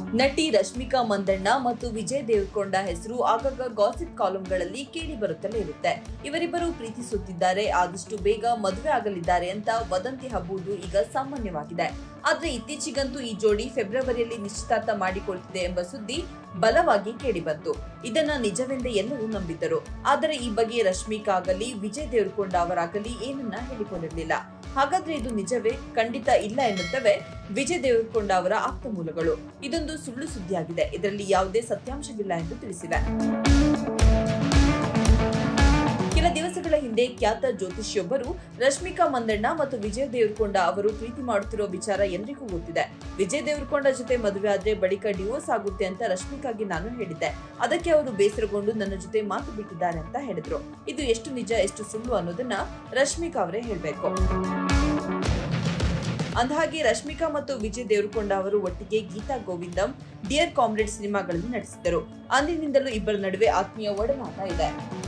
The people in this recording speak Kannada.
ನಟಿ ರಶ್ಮಿಕಾ ಮಂದಣ್ಣ ಮತ್ತು ವಿಜಯ್ ದೇವರಕೊಂಡ ಹೆಸರು ಆಗಾಗ ಗಾಸಿಪ್ ಕಾಲಂಗಳಲ್ಲಿ ಕೇಳಿ ಬರುತ್ತಲೇ ಇರುತ್ತೆ ಇವರಿಬ್ಬರು ಪ್ರೀತಿಸುತ್ತಿದ್ದಾರೆ ಆದಷ್ಟು ಬೇಗ ಮದುವೆ ಆಗಲಿದ್ದಾರೆ ಅಂತ ವದಂತಿ ಹಬ್ಬುವುದು ಈಗ ಸಾಮಾನ್ಯವಾಗಿದೆ ಆದ್ರೆ ಇತ್ತೀಚೆಗಂತೂ ಈ ಜೋಡಿ ಫೆಬ್ರವರಿಯಲ್ಲಿ ನಿಶ್ಚಿತಾರ್ಥ ಮಾಡಿಕೊಳ್ತಿದೆ ಎಂಬ ಸುದ್ದಿ ಬಲವಾಗಿ ಕೇಳಿಬಂತು ಇದನ್ನ ನಿಜವೆಂದೇ ಎಲ್ಲರೂ ನಂಬಿದ್ದರು ಆದರೆ ಈ ಬಗ್ಗೆ ರಶ್ಮಿಕಾ ಆಗಲಿ ವಿಜಯ್ ದೇವರಕೊಂಡ ಅವರಾಗಲಿ ಏನನ್ನ ಹೇಳಿಕೊಂಡಿರಲಿಲ್ಲ ಹಾಗಾದ್ರೆ ಇದು ನಿಜವೇ ಖಂಡಿತ ಇಲ್ಲ ಎನ್ನುತ್ತವೆ ವಿಜಯ್ ದೇವರಕೊಂಡ ಅವರ ಆಪ್ತ ಮೂಲಗಳು ಇದೊಂದು ಸುಳ್ಳು ಸುದ್ದಿಯಾಗಿದೆ ಇದರಲ್ಲಿ ಯಾವುದೇ ಸತ್ಯಾಂಶವಿಲ್ಲ ಎಂದು ತಿಳಿಸಿವೆ ಕೆಲ ದಿವಸಗಳ ಹಿಂದೆ ಖ್ಯಾತ ಜ್ಯೋತಿಷಿಯೊಬ್ಬರು ರಶ್ಮಿಕಾ ಮಂದಣ್ಣ ಮತ್ತು ವಿಜಯ್ ದೇವರಕೊಂಡ ಅವರು ಪ್ರೀತಿ ಮಾಡುತ್ತಿರೋ ವಿಚಾರ ಎಲ್ರಿಗೂ ಗೊತ್ತಿದೆ ವಿಜಯ್ ದೇವರಕೊಂಡ ಜೊತೆ ಮದುವೆ ಆದ್ರೆ ಬಳಿಕ ಡಿವೋರ್ಸ್ ಆಗುತ್ತೆ ಅಂತ ರಶ್ಮಿಕಾಗೆ ನಾನು ಹೇಳಿದ್ದೆ ಅದಕ್ಕೆ ಅವರು ಬೇಸರಗೊಂಡು ನನ್ನ ಜೊತೆ ಮಾತು ಬಿಟ್ಟಿದ್ದಾರೆ ಅಂತ ಹೇಳಿದ್ರು ಇದು ಎಷ್ಟು ನಿಜ ಎಷ್ಟು ಸುಳ್ಳು ಅನ್ನೋದನ್ನ ರಶ್ಮಿಕಾ ಅವರೇ ಹೇಳ್ಬೇಕು ಅಂದಹಾಗೆ ರಶ್ಮಿಕಾ ಮತ್ತು ವಿಜಯ್ ದೇವರಕೊಂಡ ಅವರು ಒಟ್ಟಿಗೆ ಗೀತಾ ಗೋವಿಂದಂ ಡಿಯರ್ ಕಾಮ್ರೇಡ್ ಸಿನಿಮಾಗಳಲ್ಲಿ ನಟಿಸಿದ್ದರು ಅಂದಿನಿಂದಲೂ ಇಬ್ಬರ ನಡುವೆ ಆತ್ಮೀಯ ಒಡನಾಟ ಇದೆ